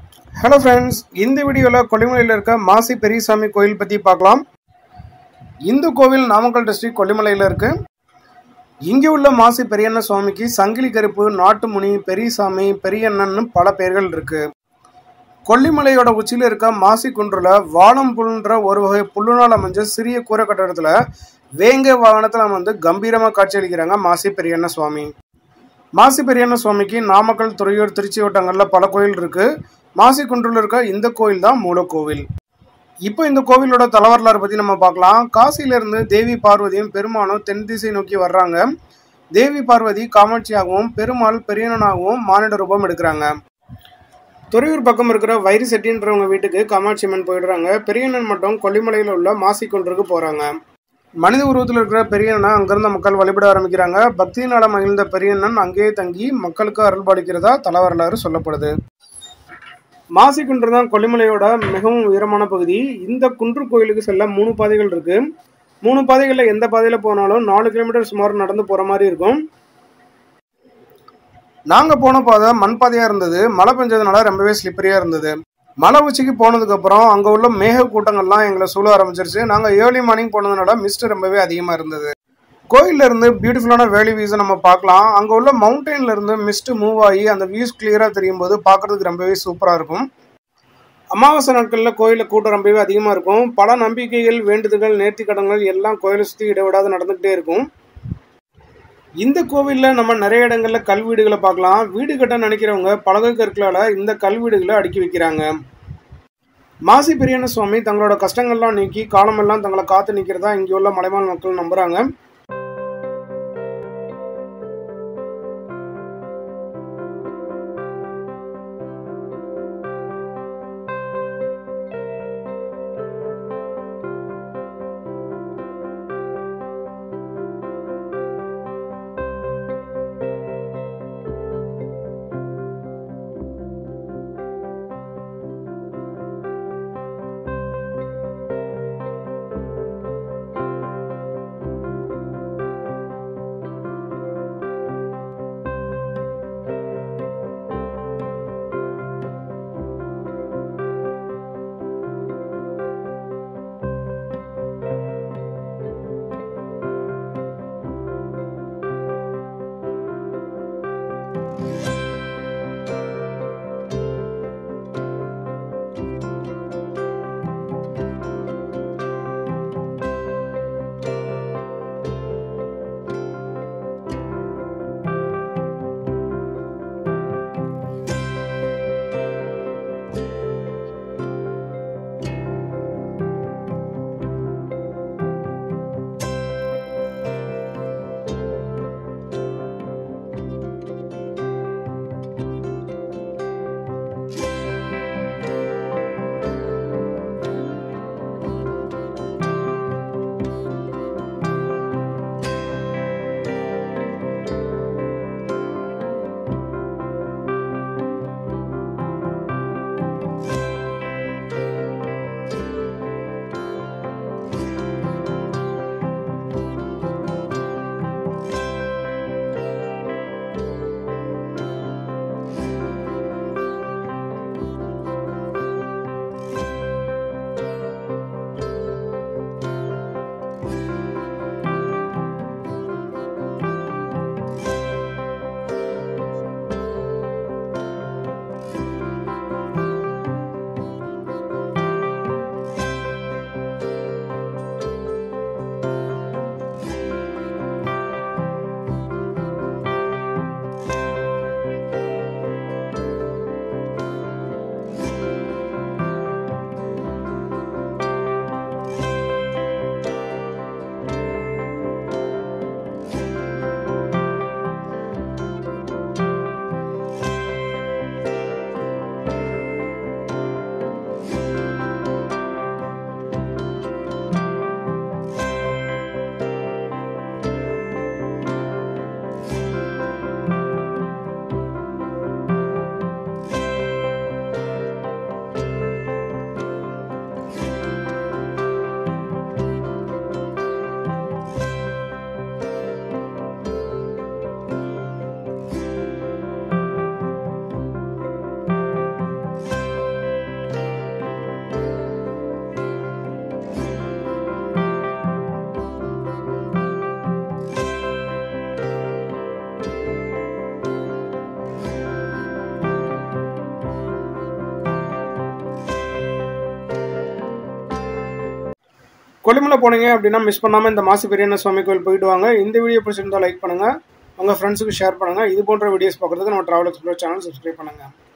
hello friends இந்த வீடியோவில் கொல்லிமலையில் இருக்க மாசி பெரியசாமி கோயில் பற்றி பார்க்கலாம் இந்து கோவில் நாமக்கல் டிஸ்ட்ரிக்ட் கொல்லிமலையில் இருக்கு இங்கே உள்ள மாசி பெரியண்ண சுவாமிக்கு சங்கிலி கருப்பு நாட்டுமுனி பெரியசாமி பெரியண்ணன்னு பல பெயர்கள் இருக்கு கொல்லிமலையோட உச்சியில் இருக்க மாசி குன்றுல வானம் புல்ன்ற ஒரு வகை புல்லுனால் அமைஞ்ச சிறிய கூரை கட்டடத்தில் வேங்க வாகனத்தில் வந்து கம்பீரமாக காட்சியளிக்கிறாங்க மாசி பெரியண்ண சுவாமி மாசி பெரியண்ண சுவாமிக்கு நாமக்கல் துறையூர் திருச்சி வட்டங்களில் பல கோயில் இருக்கு மாசி குன்றில் இருக்க இந்த கோயில் தான் மூலக்கோவில் இப்போ இந்த கோவிலோட தலவரலாறு பற்றி நம்ம பார்க்கலாம் காசியிலிருந்து தேவி பார்வதியும் பெருமானும் தென் திசை நோக்கி வர்றாங்க தேவி பார்வதி காமாட்சியாகவும் பெருமாள் பெரியனனாகவும் மானிட ரூபம் எடுக்கிறாங்க துறையூர் பக்கம் இருக்கிற வைரி செட்டின்றவங்க வீட்டுக்கு காமாட்சி அம்மன் போயிடுறாங்க பெரியண்ணன் மட்டும் கொல்லிமலையில் உள்ள மாசி குன்றுக்கு போகிறாங்க மனித உருவத்தில் இருக்கிற பெரியண்ணனை அங்கிருந்த மக்கள் வழிபட ஆரம்பிக்கிறாங்க பக்தியினால மகிழ்ந்த பெரியண்ணன் அங்கேயே தங்கி மக்களுக்கு அருள்பாலிக்கிறதா தலவரலாறு சொல்லப்படுது மாசி குன்று தான் கொல்லிமலையோட மிகவும் உயரமான பகுதி இந்த குன்று கோயிலுக்கு செல்ல மூணு பாதைகள் இருக்கு மூணு பாதைகளில் எந்த பாதையில் போனாலும் நாலு கிலோமீட்டர் சுமார் நடந்து போகிற மாதிரி இருக்கும் நாங்கள் போன பாதை மண் பாதையாக இருந்தது மழை பெஞ்சதுனால ரொம்பவே ஸ்லிப்பரியாக இருந்தது மலை உச்சிக்கு போனதுக்கப்புறம் அங்கே உள்ள மேக கூட்டங்கள்லாம் எங்களை சூழ ஆரம்பிச்சிருச்சு நாங்கள் ஏர்லி மார்னிங் போனதுனால மிஸ்ட் ரொம்பவே அதிகமாக இருந்தது கோயில்ல இருந்து பியூட்டிஃபுல்லான வேலி வியூஸை நம்ம பார்க்கலாம் அங்கே உள்ள மவுண்டெயின்ல இருந்து மிஸ்ட் மூவ் ஆகி அந்த வியூஸ் கிளியராக தெரியும் போது பார்க்கறதுக்கு ரொம்பவே சூப்பராக இருக்கும் அமாவாசை நாட்களில் கோயிலில் கூட்டம் ரொம்பவே அதிகமாக இருக்கும் பல நம்பிக்கைகள் வேண்டுதல்கள் நேர்த்திக்கடன்கள் எல்லாம் கோயிலை சுற்றி இடைவிடாது நடந்துகிட்டே இருக்கும் இந்த கோவிலில் நம்ம நிறைய இடங்களில் கல் வீடுகளை பார்க்கலாம் வீடு கட்ட நினைக்கிறவங்க பலகை கற்களால் இந்த கல் வீடுகளை அடுக்கி வைக்கிறாங்க மாசி பெரியண்ண சுவாமி தங்களோட கஷ்டங்கள்லாம் நீக்கி காலமெல்லாம் தங்களை காத்து நிற்கிறதா இங்கே உள்ள மலைவாழ் மக்கள் நம்புறாங்க கொல்லிமலை போனீங்க அப்படின்னா மிஸ் பண்ணாமல் இந்த மாசி பெரியண்ண சுவாமி கோயில் போயிட்டு வாங்க இந்த வீடியோ பிடிச்சிருந்தா லைக் பண்ணுங்கள் உங்கள் ஃப்ரெண்ட்ஸுக்கு ஷேர் பண்ணுங்கள் இது போன்ற வீடியோஸ் பார்க்குறதுக்கு நம்ம ட்ராவல் எக்ஸ்ப்ளோர் சேனல் சப்ஸ்கிரைப் பண்ணுங்கள்